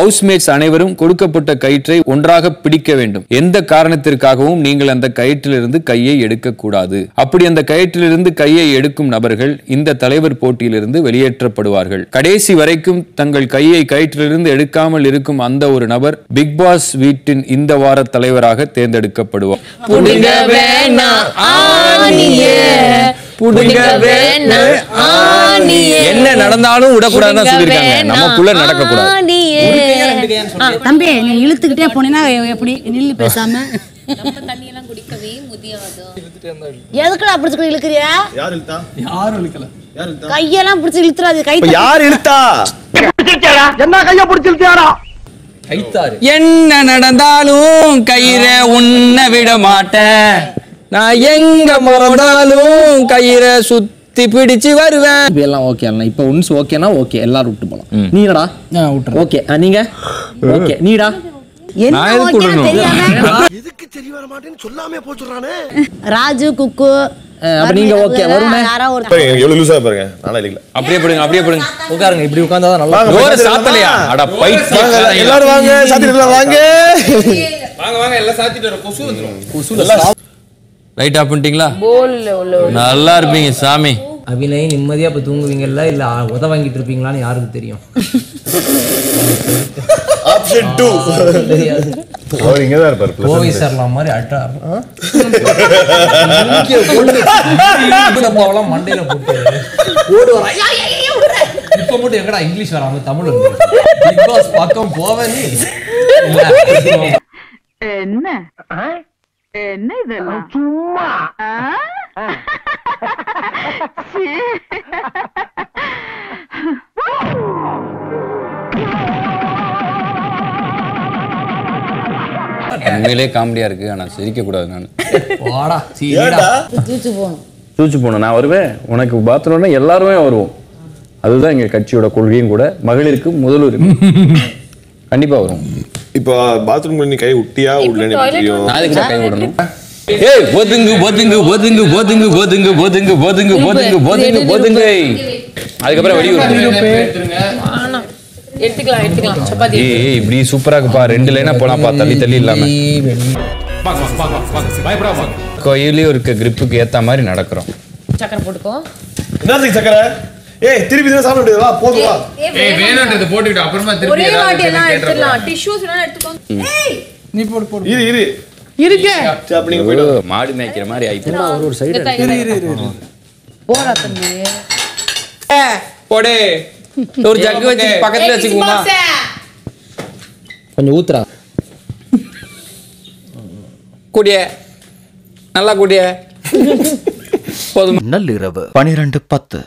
Housemates அனைவரும் கொடுக்கப்பட்ட கயிற்றை ஒன்றாக பிடிக்க வேண்டும் எந்த காரணத்திற்காகவும் நீங்கள் அந்த கயிற்றிலிருந்து கையை எடுக்கக்கூடாது அப்படி அந்த கயிற்றிலிருந்து கையை எடுக்கும் நபர்கள் இந்த தலைவர் போட்டியிலிருந்து வெளியேற்றப்படுவார்கள் கடைசி வரைக்கும் தங்கள் கையை கயிற்றிலிருந்து எடுக்காமல் இருக்கும் அந்த ஒரு நபர் பிக் பாஸ் வீட்டின் இந்த வார தலைவராக தேர்ந்தெடுக்கப்படுவார் புடுங்க வேணா ஆணியே புடுங்க வேணா ஆணியே என்ன நடந்தாலும் விடக்கூடாதுன்னு தான் சொல்லியிருக்காங்க நமக்குள்ள நடக்க கூடாது ஆணியே ஆ, தம்பி நீ இழுத்துக்கிட்டே போனீங்கன்னா எப்படி நில்லு பேசாம எதுக்குடா பிடிச்சு இழுக்கிறியா யார் இழுத்தா யாரும் இழுக்கல யார் இழுத்தா கையெல்லாம் பிடிச்சு இழுத்துறாது கை இப்ப யார் இழுத்தா கைத்தாரு என்ன நடந்தாலும் கயிறை உன்னை விட மாட்டேன் நான் எங்க மறந்தாலும் கயிறை சுத்தி பிடிச்சு வருவேன் இப்போ எல்லாம் ஓகே அண்ணா இப்போ ஒன்ஸ் ஓகேனா ஓகே எல்லாரும் விட்டு போலாம் நீடா ஓகே நீங்க ஓகே நீடா என்ன நான் எதுக்கு ஓகேன்னு விடணும்? தெரியாம எதுக்கு தெரிய வர மாட்டேன்னு சொல்லாமே போச்சுறானே ராஜு குக்கு அப்ப நீங்க okay, வருணே? யாரோ ஒரு பாருங்க எவ்வளவு லூசா பாருங்க நானா இல்ல அப்படியே படுங்க அப்படியே படுங்க உட்காருங்க இப்படி உட்கார்ந்தா நல்லா வாங்க, டோர பக்கத்துல சாத்தலையா வாங்க. அட பைத்தியம் வாங்க, எல்லாரும் வாங்க சாத்தி எல்லாம் வாங்க லைட் ஆஃப் பண்ணிட்டீங்களா நல்லா இருப்பீங்க சாமி அபிநய் நிம்மதியா இப்ப தூங்குவீங்கல்ல இல்ல ஆ- உத வாங்கிட்டு இருப்பீங்களான்னு யாருக்கு தெரியும் ஆப்ஷன் 2 தெரியாது அவர் இங்க தான் இருப்பார் கோவை சரலாம் மாதிரி அட்டா போகலாம் மண்டையில போட்டு ஓடுவாரா ஐயா, ஐயா, ஐயா, விடுறே. இப்ப மட்டும் எங்கடா இங்கிலீஷ் வராம தமிழ் வந்து பிக் பாஸ் பக்கம் போவ நீ இல்ல. என்ன என்ன இதெல்லாம் சும்மா உண்மையிலே காமெடியா இருக்கு ஆனா சிரிக்க கூடாது நான் வாடா சீடா ஏடா தூச்சு போகணும் தூச்சு போகணும் நான் வருவேன் உனக்கு பாத்ரூம்னா எல்லாருமே வருவோம் அதுதான் எங்க கட்சியோட கொள்கையும் கூட மகளிருக்கு முதலுரிமை கண்டிப்பா வரும் இப்போ பாத்ரூம் நீ கை விட்டியா உள்ளன்னு தெரியும் நான் அதுக்கு கை விடணும் ஏய் ஒதுங்கு ஒதுங்கு ஒதுங்கு ஒதுங்கு ஒதுங்கு ஒதுங்கு ஒதுங்கு ஒதுங்கு ஒதுங்கு ஒதுங்கு அதுக்கப்புறம் வெளியூர் எடுத்துக்கலாம் எடுத்துக்கலாம் சப்பாத்தி ஏய் ஏய், இப்படி சூப்பரா இருக்குப்பா ரெண்டு லைனா போலாம்ப்பா தள்ளி தள்ளி இல்லாம கோயிலையும் இருக்க கிரிப்புக்கு ஏத்த மாதிரி நடக்கிறோம் சக்கரை போட்டுக்கோ என்னத்துக்கு சக்கரை ஏய் திருப்பி திருப்பி சாப்பிட முடியாது வா போதும் வா வேணுன்றது போட்டுக்கிட்டு அப்புறமா ஒரே வாட்டி எல்லாம் எடுத்துடலாம் டிஷ்யூஸ் எல்லாம் எடுத்துக்கோ இரு இரு இருக்கு சரி அப்ப நீங்க போயிட்டு மாடு மேய்க்கிற மாதிரி ஆயிப்போம் ஒரு சைடு போறா தம்பி போடே ஒரு ஜக்கு வச்சு பக்கத்துல வச்சுக்குவோமா கொஞ்சம் ஊத்துறா கூடிய நல்லா கூடிய போதும் நள்ளிரவு பனிரெண்டு பத்து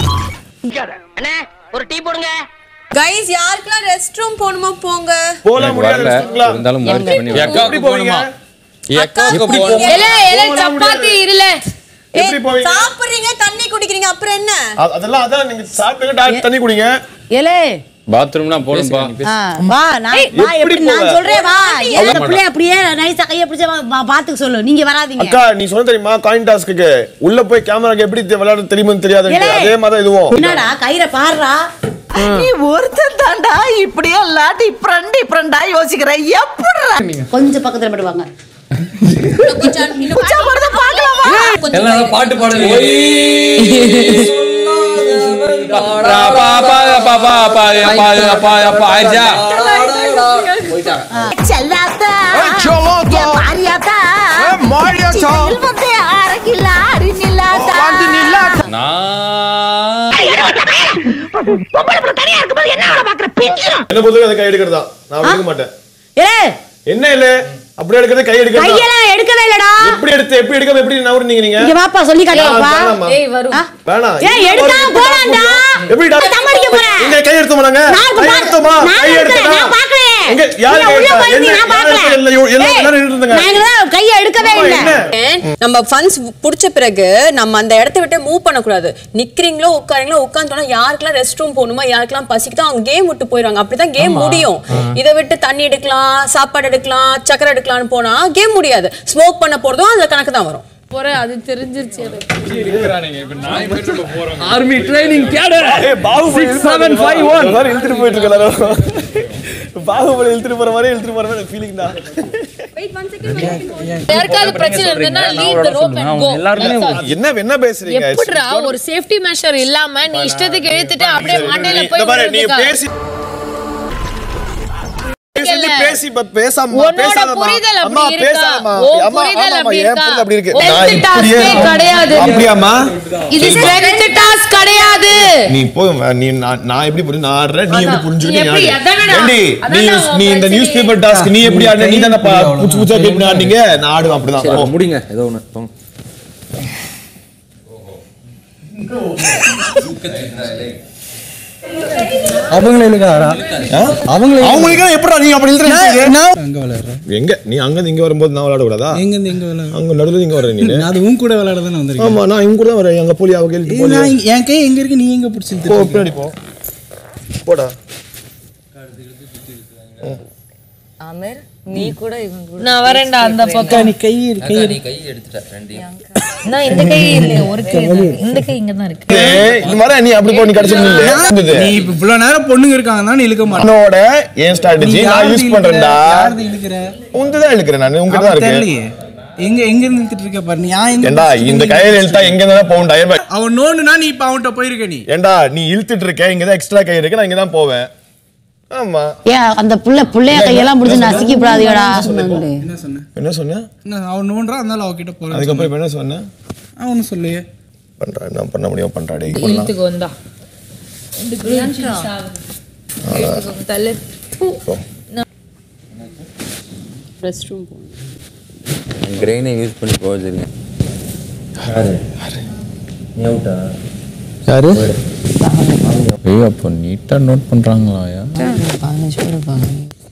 கைஸ் யாருக்கெல்லாம் ரெஸ்ட் ரூம் போகணுமோ போங்க போல எனக்கு முடியாது வரல வச்சுக்கோங்களா? இருந்தாலும் முயற்சி பண்ணி வரேன். எப்படி போவீங்க எக்காவுக்கு போகணும் எல எல சப்பாத்தி இருல எப்படி போவீங்க? சாப்பிடுறீங்க தண்ணி குடிக்கிறீங்க அப்புறம் என்ன அ- அதெல்லாம் அதான் நீங்க சாப்பிடுங்க டாக்டர் தண்ணி குடிங்க ஏலே பாத்ரூம்னா போகணும்பா ஆ, வா நான் வா எப்படி எப்படி நான் போவ? சொல்றேன் வா அந்த பிள்ளை அப்படியே நைஸா கைய பிடிச்ச பாத்துக்க சொல்லு நீங்க வராதீங்க அக்கா நீ சொன்ன தெரியுமா காயின் டாஸ்க்கு உள்ள போய் கேமராக்கு எப்படி தெ- விளையாட தெரியுமான்னு தெரியாது ஏலே. அதே மாதிரி தான் இதுவும் என்னடா கயிறை பாடுறா நீ ஒருத்தன் தாண்டா இப்படி எல்லாம் டிஃப்ரெண்ட் டிஃப்ரெண்டா யோசிக்கிற எப்படி கொஞ்சம் பக்கத்துல மட்டும் வாங்க எல்லாம் பாட்டு பாடுங்க ஆயிடுச்சா செல்லாத்தா என் மாரியாத்தா சிறையில் வந்து அரைக்கில அடி நில்லாத்தா நான் என்ன பொறுத்தவரை அதை கை எடுக்கிறதா நான் எடுக்க மாட்டேன் ஏ என்ன இல்ல அப்படியே எடுக்கிறது கை எடுக்கிறதா கையெல்லாம் எடுக்கவே இல்லடா எப்படி எடுத்து எப்படி எடுக்காம எப்படி நவருனீங்க நீங்க இங்க வாப்பா சொல்லி காட்டுவாப்பா வேணாம்மா. ஏய் வரும் ஆ? வேணாம் ஏய் எடுக்காம போலாம்டா எப்படிடா தம் அடிக்க போறேன் இங்க கை எடுத்தோமா நாங்க நான் இப்ப கை பாக்க- எடுத்தோமா நான் கை எடுக்கல, எடுத்தோமா நான் பார்க்கல. எங்க யாரு நீங்க கை உள்ள எடுத்தா போயிருந்தீங்க, என்ன நான் பார்க்கல. யாரு இல்ல எல்லாரும் ஏய், எல்லாரும் நின்னுட்டு இருந்தாங்க நாங்கதான் கையை எடுக்கவே ஆமா, இல்ல என்ன நம்ம ஃபன்ஸ் புடிச்ச பிறகு நம்ம அந்த இடத்த விட்டு மூவ் பண்ணக்கூடாது நிக்கிறீங்களோ உட்காரீங்களோ உட்காந்தோம்னா யாருக்கெல்லாம் ரெஸ்ட் ரூம் போகணுமோ யாருக்கெல்லாம் பசிக்குதோ அவங்க கேம் விட்டு போயிடுவாங்க அப்படிதான் கேம் முடியும் இதை விட்டு தண்ணி எடுக்கலாம் சாப்பாடு எடுக்கலாம் சக்கரை எடுக்கலாம்னு போனா கேம் முடியாது ஸ்மோக் பண்ண போறதும் அந்த கணக்கு தான் வரும் அது தெரிஞ்சிருச்சு ஆர்மி ட்ரைனிங் கேடர் ஏய் பாபு 6751. எல்லாரும் இழுத்துட்டு போயிட்டு இருக்க எல்லாரும் பாகுபலி இழுத்துட்டு போற மாதிரி இழுத்துட்டு போற மாதிரி ஃபீலிங் தான் யாருக்காவது பிரச்சனை இருந்ததுன்னா leave the rope and go என்ன என்ன பேசுறீங்க எப்படிடா ஒரு சேஃப்டி மெஷர் இல்லாம நீ இஷ்டத்துக்கு இழுத்துட்டு அப்படியே மண்டையில இந்த போய் பாரு, நீ விழுந்துக்கா. பேசி பேசி பேசி ப- பேசாம உன்னோட பேசாதம்மா. புரிதல் அப்படி அம்மா, இருக்கா? பேசாதம்மா. உன் அம்மா, புரிதல் ஆமாம்மா, அப்படி என் இருக்கா? புரிதல் அப்படி இருக்கு. Tenth நான் இப்படியே- task-ஏ கிடையாது. அப்படியாம்மா? இது strength task கிடையாது நீ போய் நீ நான் நான் எப்படி புரிஞ்சு நான் ஆடுறேன் நீ எப்படி புரிஞ்சுக்கிட்டு எப்படி? நீ ஆடு. அதானடா. ஏண்டி, நீ அதான்டா நீ இந்த உன் நியூஸ் பேப்பர் டாஸ்க் நீ எப்படி ஆடுன நீ தானே புதுசு புதுசா பேப்பர் ஆடுனீங்க நான் ஆடுவேன் அப்படிதான் சரி, போ. முடிங்க ஏதோ ஒன்று போங்க அவங்கள இழுக்காரா ஆ? அவங்கள அவங்களுக்கு எப்படா நீ அப்படி இழுத்துற நான் நான் அங்க விளையாடுறேன் எங்க நீ அங்க இருந்து இங்க வரும்போது நான் விளையாட கூடாதா எங்க இருந்து எங்க விளையாடுறேன் அங்க நடுவுல இங்க வர நீ நான் அது உன் கூட விளையாட தானே வந்திருக்கேன் ஆமா நான் இங்க கூட தான் வரேன் அங்க போலி அவ கேள்வி ஏய், நான் இங்க- என் கை எங்க இருக்கு நீ எங்க பிடிச்சி போ பின்னாடி போ போடா அமீர் நீ கூட இவன் கூட நான் வரேன்டா அந்த பக்கம் நீ கை கை நீ கை எடுத்துட்ட ரெண்டையும் நான் இந்த கை இல்ல ஒரு கை தான். இந்த கை இங்க தான் இருக்கு ஏய், இந்த மாதிரி நீ அப்படி போ நீ கடைசி நில்லு. நீ இப்ப இவ்வளவு நேரம் பொண்ணுங்க இருக்காங்க தான் இழுக்க மாட்டேன் என்னோட ஏன் ஸ்ட்ராட்டஜி நீ நான் யாரது யூஸ் இழுக்கிற? பண்றேன்டா யாரது இழுக்கிற உந்து தான் இழுக்கிறேன் நான் உங்ககிட்ட தான் அப்ப இருக்கு தெரியலையே எங்க எங்க இருந்து இழுத்துட்டு இருக்க பாரு நீ நான் எங்க ஏண்டா இந்த கையில இழுத்தா எங்க இருந்தா போகும் டயர் பேக் அவன் நோண்டுனா நீ இப்ப அவன்கிட்ட போயிருக்க நீ ஏண்டா நீ இழுத்துட்டு இருக்க இங்க தான் எக்ஸ்ட்ரா கை இருக்கு நான் இங்க தான் போவேன் ஆமா ஏன் அந்த புள்ள புள்ளைய கையெல்லாம் பிடிச்சி நசுக்கி விடாதீங்கடா என்ன சொன்ன என்ன சொன்ன என்ன அவன் நோண்டுறான் அதனால அவகிட்ட போறேன் அதுக்கப்புறம் இப்ப என்ன சொன்ன அவனு சொல்லையே பண்றா என்ன பண்ண முடியும் பண்றா டேய் பண்ணலாம் இழுத்துக்கு வந்தா தள்ளு ரெஸ்ட் ரூம் போகணும் கிரெயினை யூஸ் பண்ணி போவச்சிருங்க நீ அவுட்டா யாரு ஏய் அப்போ நீட்டா நோட் பண்றாங்களா பதினஞ்சு பேர் இருப்பாங்க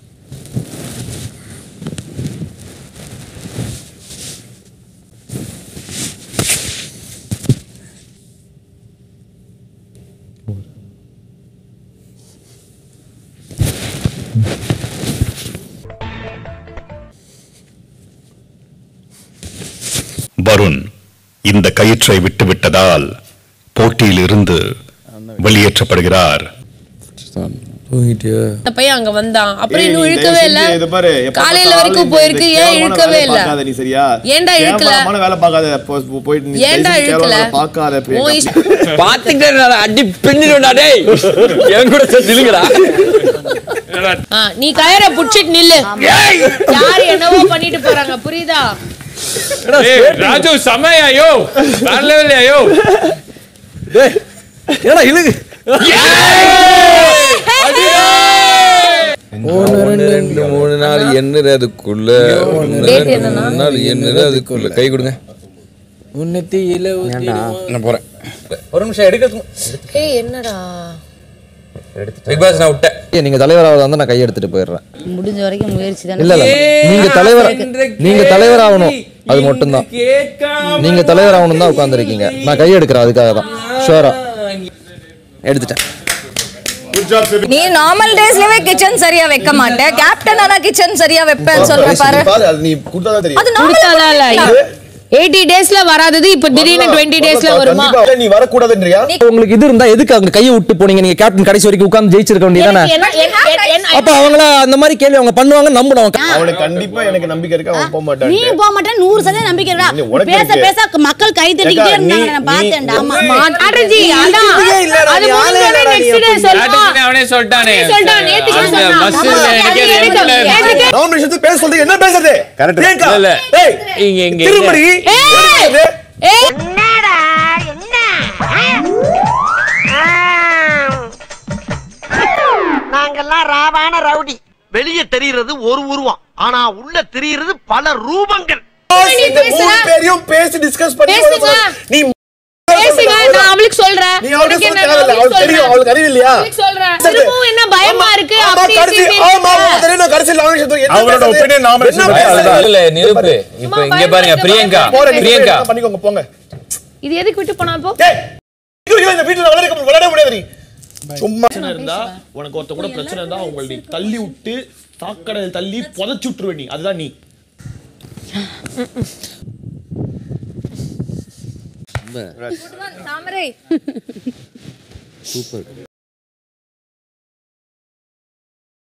வருண் இந்த கயிற்றை விட்டுவிட்டதால் போட்டியில் இருந்து வெளியேற்றப்படுகிறார் தூங்கிட்டியோ அந்த பையன் அங்க வந்தான் அப்புறம் ஏய், இன்னும் நீ இழுக்கவே தயவு இல்ல செஞ்சு இதை பாரு, எப்ப காலையில பார்த்தாலும் வரைக்கும் இந்த போயிருக்கு ஏன் கேவலமான இழுக்கவே வேலை இல்ல பார்க்காத நீ சரியா ஏன்டா இழுக்கல? கேவலமான வேலை பார்க்காத போ- போ- போயிட்டு நீ ஏன்டா தயவு செஞ்சு இழுக்கல? கேவலமான வேலை பார்க்காத பிரியங்கா. உன் இஷ்டம். பாத்துக்கிட்டே இருந்தா அடி பின்னிடும்டா டேய் என் கூட சேர்த்து நில்லுங்கடா ஆ, நீ கயற புடிச்சிட்டு நில்லு யாரு என்னவோ பண்ணிட்டு போறாங்க புரியுதா ராஜு செமையா யோ வேற லெவல்யா யோ ஏடா இழுகு ஒன்று ரெண்டு மூணு நாள் என்னது அதுக்குள்ள ஒன்று Date ரெண்டு மூணு நாள் என்னது அதுக்குள்ள கை கொடுங்க முன்னூத்தி எழுபத்தி நான் போறேன் ஒரு நிமிஷம் எடுக்க ஏய் என்னடா பிக் பாஸ் நான் விட்டேன் ஏய், நீங்க தலைவராக வந்து நான் கை எடுத்துட்டு போயிடுறேன் முடிஞ்ச வரைக்கும் முயற்சி தானே இல்ல இல்ல நீங்க தலைவர் நீங்க தலைவர் ஆகணும் அது மட்டும்தான் நீங்க தலைவர் ஆகணும் தான் உட்காந்துருக்கீங்க நான் கை எடுக்கிறேன் அதுக்காக தான் ஷுவரா எடுத்துட்டேன் நீ நார்மல் டேஸ்லவே கிச்சன் சரியா வைக்க மாட்டேன் கேப்டன் ஆனா கிச்சன் சரியா வைப்பேன்னு சொல்ற பாரு பாரு, அது நீ கொடுத்தாதான் தெரியும். அது கொடுத்தாதான் இல்ல நார்மல் எயிட்டி டேஸ்ல வராதது இப்ப திடீர்னு டுவெண்ட்டி டேஸ்ல வருமா கண்டிப்பா இல்ல, நீ வரக்கூடாதுன்றியா உங்களுக்கு இது இருந்தா எதுக்கு அங்க கையை விட்டு போனீங்க நீங்க கேப்டன் கடைசி வரைக்கும் உட்கார்ந்து ஜெயிச்சிருக்க வேண்டியதானே எனக்கு என்ன- என்ன- என்ன- என்ன- அப்ப அவங்கள அந்த மாதிரி கேள்வி அவங்க பண்ணுவாங்க நம்பணும் அவனுக்கு கண்டிப்பா எனக்கு நம்பிக்கை இருக்கு அவன் போக மாட்டான் நீ போக மாட்டேன் நூறு சதவீதம் நம்பிக்கை இருக்கா நீ உனக்கு பேச இருக்கு. பேச மக்கள் கை தட்டிக்கிட்டே ஏக்கா, நீ- இருந்தாங்க நான் நீ- பார்த்தேன்டா ஆமா மாட்டாடுஜி, அதான். அது முடிஞ்சோடனே next day சொல்லுவான். ஸ்ட்ராட்டஜி அவனே சொல்லிட்டானே சொல்லிட்டான், நேத்துக்கு அந்த சொன்னான். bus ஆமா, ல எனக்கு அது ரெண்டு எனக்கு- ல- எனக்கு- நாமினேஷன் பேச சொல்றது என்ன பேசுறது Correct. பிரியங்கா, இல்ல, இல்ல. ஏய், இங்க இங்க திரும்படி ஏய்! ஏய்! நாங்கெல்லாம் ராவான ரவுடி வெளியே தெரிகிறது ஒரு உருவம் ஆனா உள்ள தெரிகிறது பல ரூபங்கள் நீ இந்த மூணு பேசுற? பேரையும் பேசி டிஸ்கஸ் பண்ணி பேசுங்க. நீ பேசுங்க, நான் அவளுக்கு சொல்றேன். நீ அவளுக்கு உனக்கு சொல்ல என்ன, தேவையில்ல நான் அவளுக்கு தெரியும் சொல்றேன். அவளுக்கு அறிவு இல்லையா அவளுக்கு சொல்றேன். சரி. திரும்பவும் என்ன பயமா இருக்கு ஆமா, அப்படி கடைசி இப்படி ஆமா பேசுற. உனக்கு தெரியும் நான் கடைசியில் நாமினேஷன் தூக்கி- என்ன அவரோட பேசுறது? opinion nomination என்ன தான். பேசுறது? இல்ல நிரூப்பு இப்ப இங்க பாருங்க பிரியங்கா போற நீங்க பிரியங்கா என்ன பண்ணிக்கோங்க போங்க இது எதுக்கு விட்டு போனா இப்போ ஏய், ஐயோ, ஐயோ, இந்த வீட்டுல விளையாட விளையாட முடியாது நீ சும்மா பிரச்சனை இருந்தா உனக்கு ஒருத்த கூட பிரச்சனை இருந்தா உங்களை நீ தள்ளி விட்டு சாக்கடை தள்ளி புதைச்சு விட்டுருவ நீ அதுதான் நீ தாமரை சூப்பர்